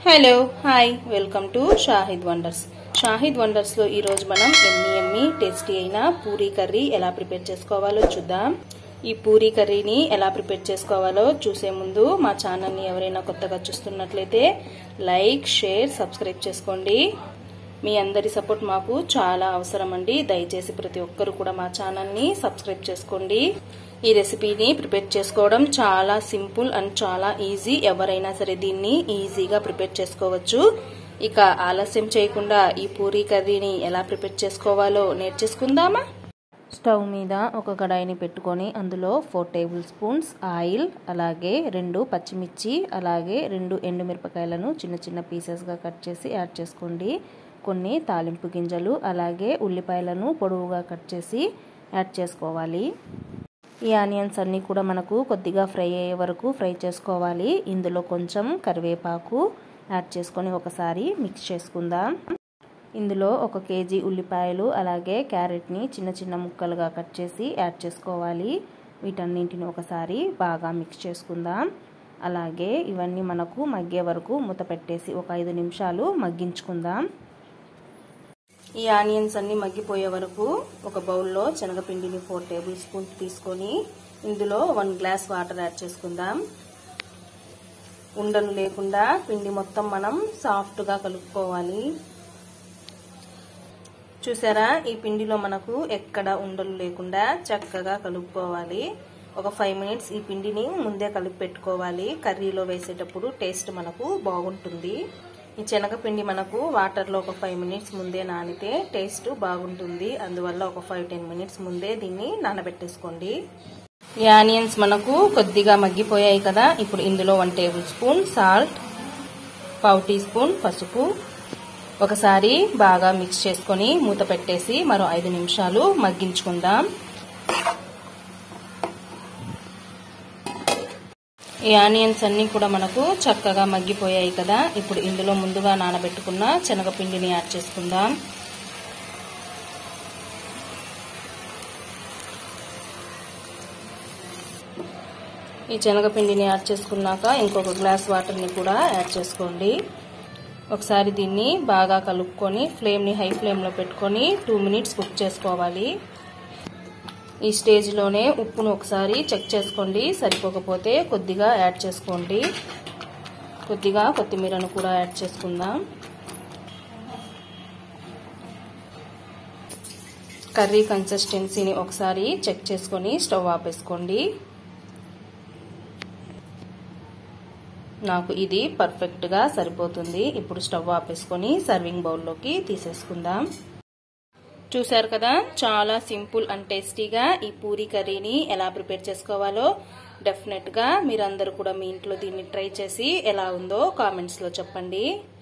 hello hi welcome to Shahid wonders Shahid వండర్స్లో ఈరోజు మనం ఎమ్మి ఎమ్మి టేస్టీ అయిన పూరీ కర్రీ ఎలా ప్రిపేర్ చేసుకోవాలో చూద్దాం ఈ పూరీ కర్రీని ఎలా ప్రిపేర్ చేసుకోవాలో చూసే ముందు మా ఛానల్ని ఎవరైనా కొత్తగా చూస్తున్నట్లయితే లైక్ షేర్ సబ్స్క్రైబ్ చేసుకోండి మీ అందరి సపోర్ట్ మాకు చాలా అవసరం అండి దయచేసి ప్రతి ఒక్కరు కూడా మా ఛానల్ని సబ్స్క్రైబ్ చేసుకోండి ఈ రెసిపీని ప్రిపేర్ చేసుకోవడం చాలా సింపుల్ అండ్ చాలా ఈజీ ఎవరైనా సరే దీన్ని ఈజీగా ప్రిపేర్ చేసుకోవచ్చు ఇక ఆలస్యం చేయకుండా ఈ పూరీ కర్రీని ఎలా ప్రిపేర్ చేసుకోవాలో నేర్చేసుకుందామా స్టవ్ మీద ఒక కడాయిని పెట్టుకొని అందులో ఫోర్ టేబుల్ స్పూన్స్ ఆయిల్ అలాగే రెండు పచ్చిమిర్చి అలాగే రెండు ఎండుమిరపకాయలను చిన్న చిన్న పీసెస్గా కట్ చేసి యాడ్ చేసుకోండి కొన్ని తాలింపు గింజలు అలాగే ఉల్లిపాయలను పొడవుగా కట్ చేసి యాడ్ చేసుకోవాలి ఈ ఆనియన్స్ అన్నీ కూడా మనకు కొద్దిగా ఫ్రై అయ్యే వరకు ఫ్రై చేసుకోవాలి ఇందులో కొంచెం కరివేపాకు యాడ్ చేసుకొని ఒకసారి మిక్స్ చేసుకుందాం ఇందులో ఒక కేజీ ఉల్లిపాయలు అలాగే క్యారెట్ని చిన్న చిన్న ముక్కలుగా కట్ చేసి యాడ్ చేసుకోవాలి వీటన్నింటిని ఒకసారి బాగా మిక్స్ చేసుకుందాం అలాగే ఇవన్నీ మనకు మగ్గే వరకు మూత పెట్టేసి ఒక ఐదు నిమిషాలు మగ్గించుకుందాం ఈ ఆనియన్స్ అన్ని మగ్గిపోయే వరకు ఒక బౌల్లో శనగపిండిని ఫోర్ టేబుల్ స్పూన్ తీసుకొని ఇందులో వన్ గ్లాస్ వాటర్ యాడ్ చేసుకుందాం ఉండలు లేకుండా పిండి మొత్తం మనం సాఫ్ట్గా కలుపుకోవాలి చూసారా ఈ పిండిలో మనకు ఎక్కడ ఉండలు లేకుండా చక్కగా కలుపుకోవాలి ఒక ఫైవ్ మినిట్స్ ఈ పిండిని ముందే కలిపి పెట్టుకోవాలి కర్రీలో వేసేటప్పుడు టేస్ట్ మనకు బాగుంటుంది ఈ శనగపిండి మనకు వాటర్లో ఒక ఫైవ్ మినిట్స్ ముందే నానితే టేస్ట్ బాగుంటుంది అందువల్ల ఒక ఫైవ్ టెన్ మినిట్స్ ముందే దీన్ని నానబెట్టేసుకోండి ఈ ఆనియన్స్ మనకు కొద్దిగా మగ్గిపోయాయి కదా ఇప్పుడు ఇందులో వన్ టేబుల్ స్పూన్ సాల్ట్ పావు టీ స్పూన్ పసుపు ఒకసారి బాగా మిక్స్ చేసుకొని మూత పెట్టేసి మరో ఐదు నిమిషాలు మగ్గించుకుందాం ఈ ఆనియన్స్ అన్నీ కూడా మనకు చక్కగా మగ్గిపోయాయి కదా ఇప్పుడు ఇందులో ముందుగా నానబెట్టుకున్న శనగపిండిని యాడ్ చేసుకుందాం ఈ శనగపిండిని యాడ్ చేసుకున్నాక ఇంకొక గ్లాస్ వాటర్ని కూడా యాడ్ చేసుకోండి ఒకసారి దీన్ని బాగా కలుపుకొని ఫ్లేమ్ని హై ఫ్లేమ్లో పెట్టుకొని టూ మినిట్స్ కుక్ చేసుకోవాలి ఈ స్టేజ్లోనే ఉప్పును ఒకసారి చెక్ చేసుకోండి సరిపోకపోతే కొద్దిగా యాడ్ చేసుకోండి కొద్దిగా కొత్తిమీరను కూడా యాడ్ చేసుకుందాం కర్రీ కన్సిస్టెన్సీని ఒకసారి చెక్ చేసుకొని స్టవ్ ఆపేసుకోండి నాకు ఇది పర్ఫెక్ట్గా సరిపోతుంది ఇప్పుడు స్టవ్ ఆపేసుకొని సర్వింగ్ బౌల్లోకి తీసేసుకుందాం చూసారు కదా చాలా సింపుల్ అండ్ టేస్టీగా ఈ పూరీ కర్రీని ఎలా ప్రిపేర్ చేసుకోవాలో డెఫినెట్గా మీరందరూ కూడా మీ ఇంట్లో దీన్ని ట్రై చేసి ఎలా ఉందో కామెంట్స్లో చెప్పండి